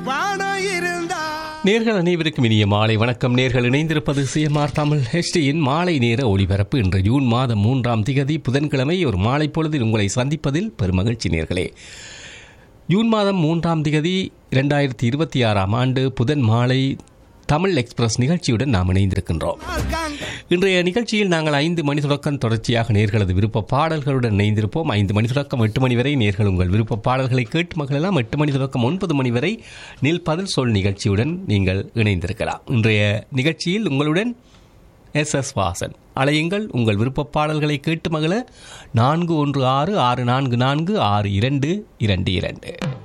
நேர்கள் அனைவருக்கும் இனிய மாலை வணக்கம் நேர்கள் இணைந்திருப்பது சிஎம்ஆர் தமிழ் ஹெச்டியின் மாலை நேர ஒளிபரப்பு இன்று ஜூன் மாதம் மூன்றாம் திகதி புதன்கிழமை ஒரு மாலை பொழுதில் உங்களை சந்திப்பதில் பெருமகிழ்ச்சி நேர்களே ஜூன் மாதம் மூன்றாம் திகதி இரண்டாயிரத்தி இருபத்தி ஆறாம் ஆண்டு புதன் மாலை தமிழ் எக்ஸ்பிரஸ் நிகழ்ச்சியுடன் நாம் இணைந்திருக்கின்றோம் இன்றைய நிகழ்ச்சியில் நாங்கள் ஐந்து மணி தொடக்கம் தொடர்ச்சியாக நேர்களது விருப்ப பாடல்களுடன் இணைந்திருப்போம் ஐந்து மணி தொடக்கம் எட்டு மணி வரை நேர்கள் உங்கள் விருப்ப பாடல்களை கேட்டு மகளெல்லாம் எட்டு மணி தொடக்கம் ஒன்பது மணி வரை நில் பதில் சொல் நிகழ்ச்சியுடன் நீங்கள் இணைந்திருக்கலாம் இன்றைய நிகழ்ச்சியில் உங்களுடன் எஸ் எஸ் வாசன் அலையுங்கள் உங்கள் விருப்ப பாடல்களை கேட்டு மகள நான்கு ஒன்று ஆறு ஆறு நான்கு நான்கு ஆறு இரண்டு இரண்டு இரண்டு